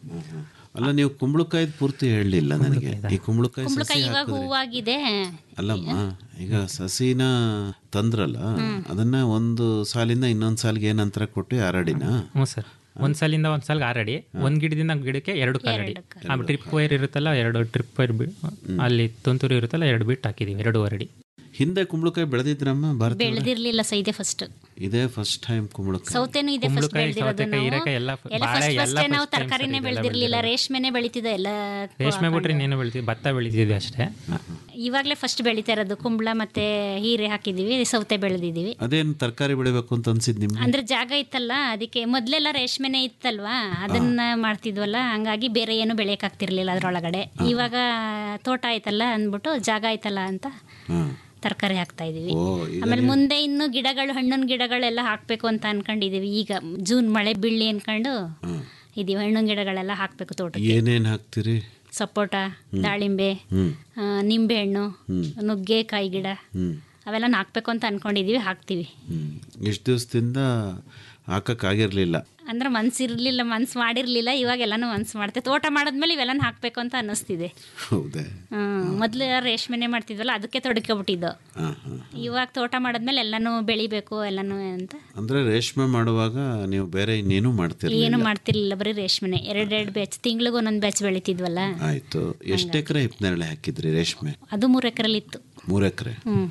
ಅಲ್ಲ ನೀವು ಕುಂಬಳಕಾಯ್ದು ಪೂರ್ತಿ ಹೇಳಲಿಲ್ಲ ನನಗೆ ಈ ಕುಂಬಳಕಾಯಿ ಕುಂಬಳಕಾಯಿ ಸಸಿ ಇವಾಗ ಹಾಕಿದ್ರಿ ಹೂವಾಗಿದೆ ಅಲ್ಲಮ್ಮ ಈಗ ಸಸಿನ ತಂದ್ರಲ್ಲ ಅದನ್ನ ಒಂದು ಸಾಲಿಂದ ಇನ್ನೊಂದು ಸಾಲಿಗೆ ಏನ್ ಅಂತರ ಕೊಟ್ಟು ಹರಡಿನ ಹ್ಞೂ ಸರ್ ಒಂದ್ ಸಾಲಿಂದ ಒಂದ್ ಸಾಲ್ಗೆ ಆರಡಿ ಒಂದ್ ಗಿಡದಿಂದ ಗಿಡಕ್ಕೆ ಎರಡು ಕಾಲಡಿ ಆ ಟ್ರಿಪ್ ವೈರ್ ಇರುತ್ತಲ್ಲ ಎರಡು ಟ್ರಿಪ್ ವೈರ್ ಅಲ್ಲಿ ತುಂತುರು ಇರುತ್ತಲ್ಲ ಎರಡು ಬಿಟ್ಟು ಹಾಕಿದೀವಿ ಎರಡು ಅರಡಿ ಹಿಂದೆ ಕುಂಬಳಕಾಯಿ ಬೆಳೆದಿದ್ರಮ್ಮ ಭಾರತ ಬೆಳೆದಿರ್ಲಿಲ್ಲ ಸ ಇದೆ ಫಸ್ಟ್ ಇದೇ ಫಸ್ಟ್ ಟೈಮ್ ಕುಂಬಳಕಾಯಿ ಸೌತೆನೂ ಇದೆ ಫಸ್ಟ್ ಕುಂಬಳಕಾಯಿ, ಬೆಳೆದಿರೋದು ಸೌತೆಕಾಯಿ, ಹೀರೆಕಾಯಿ ಎಲ್ಲ ನಾವು ಎಲ್ಲ ಬಾಳೆ ಫಸ್ಟ್ ಎಲ್ಲ ಫಸ್ಟೇ ನಾವು first time ತರಕಾರಿನೇ ಸರ್ ಇದೆಲ್ಲ ಬೆಳೆದಿರ್ಲಿಲ್ಲ ರೇಷ್ಮೆನೆ ಬೆಳಿತಿದ್ದ ಎಲ್ಲ ರೇಷ್ಮೆ ಬಿಟ್ರೆ ಇನ್ನೇನು ಬೆಳಿತೀವಿ ಭತ್ತ ಬೆಳಿತಿದ್ವಿ ಅಷ್ಟೇ ಇವಾಗಲೇ ಫಸ್ಟ್ ಬೆಳಿತಾ ಇರೋದು ಕುಂಬಳ ಮತ್ತೆ ಹೀರೆ ಹಾಕಿದೀವಿ ಸೌತೆ ಬೆಳೆದಿದ್ದೀವಿ ಅದೇನು ತರಕಾರಿ ಬೆಳಿಬೇಕು ಅಂತ ಅನ್ಸಿದ್ ನಿಮ್ಗೆ ಅಂದ್ರೆ ಜಾಗ ಇತ್ತಲ್ಲ ಅದಕ್ಕೆ ಮೊದ್ಲೆಲ್ಲ ರೇಷ್ಮೆನೆ ಇತ್ತಲ್ವಾ ಅದನ್ನ ಮಾಡ್ತಿದ್ವಲ್ಲ ಹಂಗಾಗಿ ಬೇರೆ ಏನು ಬೆಳೆಯಕ್ ಆಗ್ತಿರ್ಲಿಲ್ಲ ಅದ್ರೊಳಗಡೆ ಇವಾಗ ತೋಟ ಆಯ್ತಲ್ಲ ಅಂದ್ಬಿಟ್ಟು ಜಾಗ ಆಯ್ತಲ್ಲ ಅಂತ ಹ್ಮ್. ತರಕಾರಿ ಹಾಕ್ತಾ ಇದೀವಿ ಓ ಈಗ ಆಮೇಲೆ ಮುಂದೆ ಇನ್ನು ಗಿಡಗಳು ಹಣ್ಣಿನ ಗಿಡಗಳೆಲ್ಲ ಹಾಕ್ಬೇಕು ಅಂತ ಅನ್ಕೊಂಡಿದೀವಿ ಈಗ ಜೂನ್ ಮಳೆ ಬೀಳಿ ಅನ್ಕೊಂಡು ಇದೀವಿ ಹಣ್ಣಿನ ಗಿಡಗಳೆಲ್ಲ ಹಾಕ್ಬೇಕು ತೋಟಕ್ಕೆ ಏನೇನ್ ಹಾಕ್ತೀರಿ ಸಪೋಟ ದಾಳಿಂಬೆ ಹ್ಮ್ ಆ, ನಿಂಬೆಹಣ್ಣು ನುಗ್ಗೆಕಾಯಿ ಗಿಡ ಹ್ಮ್ ಅವೆಲ್ಲ ಹಾಕ್ಬೇಕು ಅಂತ ಅನ್ಕೊಂಡಿದೀವಿ ಹಾಕ್ತೀವಿ ಹ್ಮ್ ಇಷ್ಟು ದಿವಸದಿಂದ ಹಾಕಕ್ಕಾಗಿರ್ಲಿಲ್ಲ ಅಂದ್ರೆ ಮನ್ಸಿರ್ಲಿಲ್ಲ ಮನ್ಸು ಮಾಡಿರ್ಲಿಲ್ಲ ಇವಾಗ ಎಲ್ಲಾನು ಮನ್ಸು ಮಾಡ್ತೆ ತೋಟ ಮಾಡಿದ್ಮೇಲೆ ಇವೆಲ್ಲನೂ ಹಾಕ್ಬೇಕು ಅಂತ ಅನ್ನಿಸ್ತಿದೆ ಹೌದೇ ಹ್ಮ್ ಮೊದ್ಲು ರೇಷ್ಮೆನೆ ಮಾಡ್ತಿದ್ವಲ್ಲ ಅದಕ್ಕೆ ತೊಡಕೊಬಿಟ್ಟಿದ್ದು ಹಾ ಹಾ ಇವಾಗ ತೋಟ ಮಾಡಿದ್ಮೇಲೆ ಎಲ್ಲಾನು ಬೆಳಿಬೇಕು ಎಲ್ಲಾನು ಅಂತ ಅಂದ್ರೆ ರೇಷ್ಮೆ ಮಾಡುವಾಗ ನೀವು ಬೇರೆ ಇನ್ನೇನು ಮಾಡ್ತೀರಿ ಏನು ಮಾಡ್ತಿರ್ಲಿಲ್ಲ ಬರೀ ರೇಷ್ಮೆನೆ ಎರಡೆರಡು ಬ್ಯಾಚ್ ತಿಂಗ್ಳಿಗೆ ಒಂದೊಂದು ಬ್ಯಾಚ್ ಬೆಳಿತಿದ್ವಲ್ಲ ಆಯ್ತು ಎಷ್ಟು ಎಕರೆ ಹಿಪ್ನೇರಳೆ ಹಾಕಿದ್ರಿ ರೇಷ್ಮೆ ಅದು ಮೂರು ಎಕರೆಲಿ ಇತ್ತು ಮೂರು ಎಕರೆ ಹ್ಮ್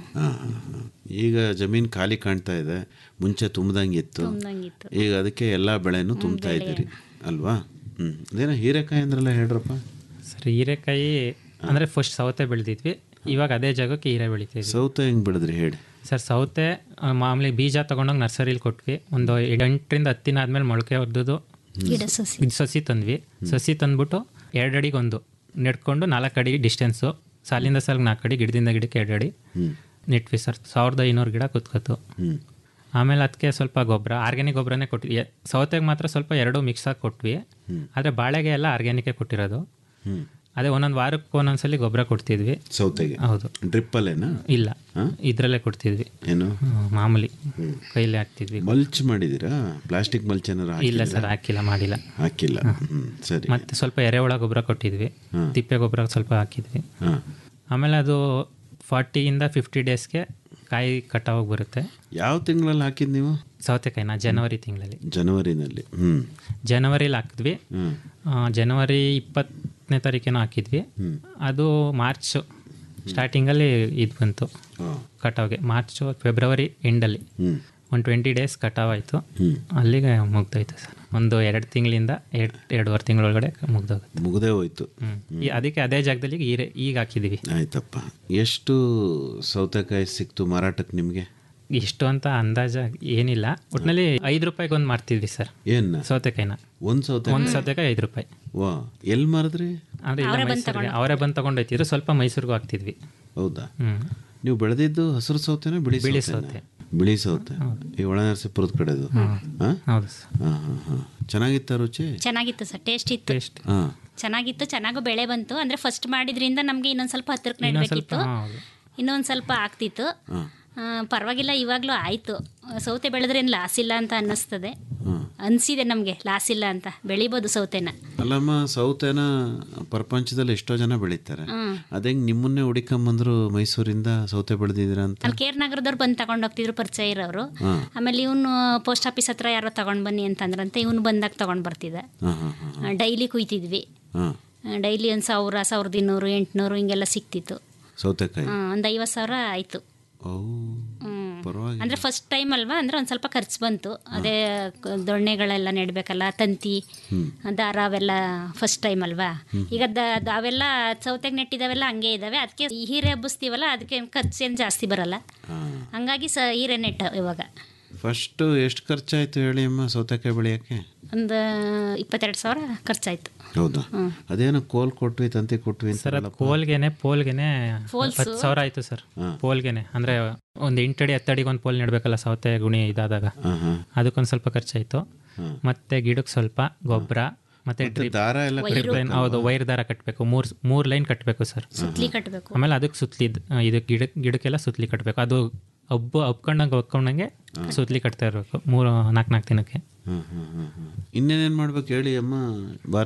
ಈಗ ಜಮೀನ್ ಖಾಲಿ ಕಾಣ್ತಾ ಇದೆ ಮುಂಚೆ ತುಂಬ್ದಂಗಿತ್ತು ತುಂಬ್ದಂಗಿತ್ತು. ಈಗ ಅದಕ್ಕೆ ಎಲ್ಲಾ ಬೆಳೆನೂ ತುಂಬ್ತಾ ಇದ್ದೀರಿ ಅಲ್ವಾ ಹ್ಮ್ ಅದೇನೋ ಹೀರೆಕಾಯಿ ಅಂದ್ರಲ್ಲ ಹೇಳ್ರಪ್ಪ ಸರ್ ಹೀರೆಕಾಯಿ ಅಂದ್ರೆ ಫಸ್ಟ್ ಸೌತೆ ಬೆಳೆದಿದ್ವಿ ಇವಾಗ ಅದೇ ಜಾಗಕ್ಕೆ ಹೀರೆ ಬೆಳಿತೀವಿ ಸೌತೆ ಹೆಂಗ್ ಬೆಳೆದ್ರಿ ಹೇಳಿ ಸರ್ ಸೌತೆ ಆ, ಮಾಮೂಲಿ ಬೀಜ ತಗೊಂಡೋಗಿ ನರ್ಸರಿಲಿ ಕೊಟ್ವಿ ಒಂದು ಎಂಟರಿಂದ ಹತ್ತಿನ ಆದ್ಮೇಲೆ ಮೊಳಕೆ ಹೊಡೆದು ಗಿಡ ಸಸಿ ಸಸಿ ತಂದ್ವಿ ಸಸಿ ತಂದ್ಬಿಟ್ಟು ಎರಡು ಅಡಿಗೆ ಒಂದು ನೆಡ್ಕೊಂಡು ನಾಲ್ಕು ಅಡಿ ಡಿಸ್ಟೆನ್ಸು ಸಾಲಿಂದ ಸಾಲಿಗೆ ನಾಲ್ಕು ಅಡಿ ಗಿಡದಿಂದ ಗಿಡಕ್ಕೆ ಎರಡು ಅಡಿ ನೆಟ್ವಿ ಸರ್ ಸಾವಿರದ ಐನೂರು ಗಿಡ ಕುತ್ಕೋತು ಹ್ಮ್ ಆಮೇಲೆ ಅದಕ್ಕೆ ಸ್ವಲ್ಪ ಗೊಬ್ಬರ ಆರ್ಗ್ಯಾನಿಕ್ ಗೊಬ್ಬರನೇ ಕೊಟ್ವಿ ಎ- ಸೌತೆಗೆ ಮಾತ್ರ ಸ್ವಲ್ಪ ಎರಡು ಮಿಕ್ಸ್ ಆಗಿ ಕೊಟ್ವಿ ಆದರೆ ಬಾಳೆಗೆ ಎಲ್ಲ ಆರ್ಗ್ಯಾನಿಕೇ ಕೊಟ್ಟಿರೋದು ಹ್ಮ್ ಅದೇ ಒಂದೊಂದು ವಾರಕ್ಕೆ ಒಂದೊಂದ್ಸಲಿ ಗೊಬ್ಬರ ಕೊಡ್ತಿದ್ವಿ ಸೌತೆಗೆ ಹೌದು ಡ್ರಿಪ್ ಅಲ್ಲೇನಾ ಇಲ್ಲ ಇದರಲ್ಲೇ ಕೊಡ್ತಿದ್ವಿ ಏನು ಹ್ಮ್, ಮಾಮೂಲಿ ಕೈಲೇ ಹಾಕ್ತಿದ್ವಿ ಮಲ್ಚ್ ಮಾಡಿದೀರಾ ಪ್ಲಾಸ್ಟಿಕ್ ಮಲ್ಚ್ ಏನಾರು ಇಲ್ಲ ಹಾಕಿದ್ದೀರಾ? ಸರ್ ಹಾಕಿಲ್ಲ ಮಾಡಿಲ್ಲ ಹಾಕಿಲ್ಲ ಹ್ಮ್ ಸರಿ ಮತ್ತೆ ಸ್ವಲ್ಪ ಎರೆಹುಳ ಗೊಬ್ಬರ ಕೊಟ್ಟಿದ್ವಿ ತಿಪ್ಪೆ ಗೊಬ್ಬರ ಸ್ವಲ್ಪ ಹಾಕಿದ್ವಿ ಹಾ ಆಮೇಲೆ ಅದು ಫಾರ್ಟಿಯಿಂದ ಫಿಫ್ಟಿ ಡೇಸ್ಗೆ ಕಾಯಿ ಕಟಾವಾಗಿ ಬರುತ್ತೆ ಯಾವ ತಿಂಗಳಲ್ಲಿ ಹಾಕಿದ್ ನೀವು ಸೌತೆಕಾಯಿನ ಜನವರಿ ತಿಂಗಳಲ್ಲಿ ಜನವರಿನಲ್ಲಿ ಹ್ಮ್ ಜನವರಿಲಿ ಹಾಕಿದ್ವಿ ಹ್ಮ್ ಆ, ಜನವರಿ ಇಪ್ಪತ್ತನೇ ತಾರೀಕೇನೋ ಹಾಕಿದ್ವಿ ಅದು ಮಾರ್ಚ್ ಸ್ಟಾರ್ಟಿಂಗಲ್ಲಿ ಇದು ಬಂತು ಆ, ಕಟಾವ್ಗೆ ಮಾರ್ಚು ಫೆಬ್ರವರಿ ಎಂಡಲ್ಲಿ ಹ್ಮ್ ಒಂದು ಟ್ವೆಂಟಿ ಡೇಸ್ ಕಟಾವ್ ಆಯಿತು ಹ್ಮ್ ಅಲ್ಲಿಗೆ ಮುಗ್ದೋಯ್ತು ಸರ್ ಒಂದು ಎರಡು ತಿಂಗಳಿಂದ ಎರಡು ಎರಡೂವರೆ ತಿಂಗಳೊಳಗಡೆ ಮುಗ್ದೋಗುತ್ತೆ ಮುಗ್ದೇ ಹೋಯ್ತು ಹ್ಞೂ ಅದಕ್ಕೆ ಅದೇ ಜಾಗದಲ್ಲಿ ಈಗ ಈಗ ಹಾಕಿದ್ದೀವಿ ಆಯ್ತಪ್ಪ ಎಷ್ಟು ಸೌತೆಕಾಯಿ ಸಿಕ್ತು ಮಾರಾಟಕ್ಕೆ ನಿಮಗೆ ಎಷ್ಟು ಅಂತ ಅಂದಾಜ ಏನಿಲ್ಲ ಒಟ್ಟಿನಲ್ಲಿ ಐದು ರೂಪಾಯಿಗೆ ಒಂದು ಮಾರ್ತಿದ್ವಿ ಸರ್ ಏನ್ ಸೌತೆಕಾಯಿನ ಒಂದ್ ಸೌತೆ ಒಂದು ಸೌತೆಕಾಯಿ ಐದು ರೂಪಾಯಿ ವಾ ಎಲ್ಲಿ ಮಾರಿದ್ರಿ ಅಂದರೆ ಇಲ್ಲ ಮೈಸೂರಿಗೆ ಅವರೇ ಬಂದು ತಗೊಂಡೋಯ್ತಿದ್ರು ಸ್ವಲ್ಪ ಮೈಸೂರಿಗೂ ಹಾಕ್ತಿದ್ವಿ ಹೌದಾ ಹ್ಞೂ ನೀವು ಬೆಳೆದಿದ್ದು ಹಸಿರು ಸೌತೆನ ಬಿಳಿ ಬಿಳಿ ಸೌತೆನಾ? ಸೌತೆ. ಬಿಳಿ ಸೌತೆ ಈ ಒಳನರಸೀಪುರದ ಕಡೆದು ಹಾ ಹೌದು ಸರ್ ಹಾ ಹಾ ಹಾ ಚೆನ್ನಾಗಿತ್ತ ರುಚಿ ಚೆನ್ನಾಗಿತ್ತು ಸರ್ ಟೇಸ್ಟ್ ಇತ್ತು ಟೇಸ್ಟ್ ಹಾ ಚೆನ್ನಾಗಿತ್ತು ಚೆನ್ನಾಗೂ ಬೆಳೆ ಬಂತು ಅಂದ್ರೆ ಫಸ್ಟ್ ಮಾಡಿದ್ರಿಂದ ನಮ್ಗೆ ಇನ್ನೊಂದು ಸ್ವಲ್ಪ ಹತ್ತಿರಕ್ಕೆ ಇನ್ನೊಂದು ಸ್ವಲ್ಪ ನೆಡಬೇಕಿತ್ತು ಹಾಂ, ಹೌದು ಇನ್ನೊಂದು ಸ್ವಲ್ಪ ಆಗ್ತಿತ್ತು ಆ, ಪರವಾಗಿಲ್ಲ ಇವಾಗಲೂ ಆಯಿತು ಸೌತೆ ಬೆಳೆದ್ರೇನು ಲಾಸ್ ಇಲ್ಲ ಅಂತ ಅನ್ನಿಸ್ತದೆ ಅನಿಸಿದೆ ನಮಗೆ ಲಾಸ್ ಇಲ್ಲ ಅಂತ ಬೆಳಿಬೋದು ಸೌತೆನ ಅಲ್ಲಮ್ಮ ಸೌತೆನ ಪ್ರಪಂಚದಲ್ಲಿ ಎಷ್ಟೋ ಜನ ಬೆಳೀತಾರೆ ಹ್ಮ್. ಅದಂಗ್ ನಿಮ್ಮನ್ನೇ ಹುಡಿಕೊಂಬಂದ್ರು ಮೈಸೂರಿಂದ ಸೌತೆ ಬೆಳೆದಿದ್ದೀರಾ ಅಂತ ಅಲ್ಲಿ ಕೇರ್ ನಗರದವ್ರು ಬಂದು ತಗೊಂಡು ಹೋಗ್ತಿದ್ರು ಪರಿಚಯ ಇರೋರು ಹಾ. ಆಮೇಲೆ ಇವನು ಪೋಸ್ಟ್ ಆಫೀಸ್ ಹತ್ರ ಯಾರೋ ತಗೊಂಡು ಬನ್ನಿ ಅಂತಂದ್ರಂತೆ ಇವನು ಬಂದಾಗ ತಗೊಂಡು ಬರ್ತಿದ್ದ ಹಾ ಹಾ ಹಾ ಡೈಲಿ ಕುಯ್ತಿದ್ವಿ ಹಾ ಡೈಲಿ ಒಂದು ಸಾವಿರ ಸಾವಿರದ ಇನ್ನೂರು ಎಂಟುನೂರು ಹಿಂಗೆಲ್ಲ ಸಿಕ್ತಿತ್ತು ಸೌತೆಕಾಯಿ ಒಂದು ಐವತ್ತು ಸಾವಿರ ಆಯಿತು ಓ ಪರವಾಗಿಲ್ಲ ಅಂದರೆ ಫಸ್ಟ್ ಟೈಮ್ ಅಲ್ವಾ ಅಂದರೆ ಒಂದು ಸ್ವಲ್ಪ ಖರ್ಚು ಬಂತು ಅದೇ ಕ- ದೊಣ್ಣೆಗಳೆಲ್ಲ ನೆಡಬೇಕಲ್ಲ ತಂತಿ ದಾರ ಅವೆಲ್ಲ ಫಸ್ಟ್ ಟೈಮ್ ಅಲ್ವಾ ಈಗ ದ ದ- ಅವೆಲ್ಲ ಸೌತೆಗೆ ನೆಟ್ಟಿದಾವೆಲ್ಲ ಹಂಗೆ ಇದ್ದಾವೆ ಅದಕ್ಕೆ ಹೀರೆ ಹಬ್ಬಿಸ್ತೀವಲ್ಲ ಅದಕ್ಕೆ ಖರ್ಚೇನು ಜಾಸ್ತಿ ಬರಲ್ಲ ಹಂಗಾಗಿ ಸ ಹೀರೆ ನೆಟ್ಟ ಇವಾಗ ಫಸ್ಟ್ ಎಷ್ಟು ಖರ್ಚಾಯ್ತು ಹೇಳಿ ಅಮ್ಮ ಸೌತೆಕಾಯಿ ಬೆಳೆಯೋಕ್ಕೆ ಒಂದು ಇಪ್ಪತ್ತೆರಡು ಸಾವಿರ ಖರ್ಚಾಯ್ತು ಹೌದಾ ಅದೇನೋ ಕೋಲ್ ಕೊಟ್ವಿ ತಂತಿ ಕೊಟ್ವಿ ಸರ್ ಅಂತ ಅದು ಕೋಲ್ಗೆನೆ ಪೋಲ್ಗೆನೆ Poles? ಹತ್ತು ಸಾವಿರ ಆಯ್ತು ಸರ್ ಪೋಲ್ಗೆನೆ ಅಂದ್ರೆ ಒಂದು ಎಂಟಡಿ ಹತ್ತಡಿಗೆ ಒಂದು ಪೋಲ್ ನೆಡ್ಬೇಕಲ್ಲ ಸೌತೆ ಗುಣಿ ಇದಾದಾಗ ಹಾ ಹಾ ಅದಕ್ಕೊಂದು ಸ್ವಲ್ಪ ಖರ್ಚಾಯ್ತು ಮತ್ತೆ ಗಿಡಕ್ಕೆ ಸ್ವಲ್ಪ ಗೊಬ್ಬರ ಮತ್ತೆ ಡ್ರಿಪ್ ದಾರ ಎಲ್ಲ ಡ್ರಿಪ್ ಲೈನ್ ಹೌದು ವೈರ್ ದಾರ ಕಟ್ಟಬೇಕು ಮೂರ್ ಮೂರ್ ಲೈನ್ ಕಟ್ಟಬೇಕು ಸರ್ ಸುತ್ತಲಿ ಕಟ್ಟಬೇಕು ಆಮೇಲೆ ಅದಕ್ಕೆ ಸುತ್ತಲಿದ್ ಇದು ಗಿಡ ಗಿಡಕ್ಕೆಲ್ಲ ಸುತ್ತಲಿ ಕಟ್ಟಬೇಕು ಅದು ಹಬ್ಬ ಹಬ್ಕೊಂಡಂಗೆ ಹಬ್ಕೊಂಡಂಗೆ ಸುತ್ತಲಿ ಕಟ್ತಾ ಇರಬೇಕು ಮೂರು ನಾಲ್ಕು ನಾಲ್ಕು ದಿನಕ್ಕೆ ಹ್ಮ್ ಹ್ಮ್ ಹ್ಮ್ ಹ್ಮ್ ಇನ್ನೇನೇನ್ ಮಾಡ್ಬೇಕು ಹೇಳಿ ಅಮ್ಮ ಭಾರತ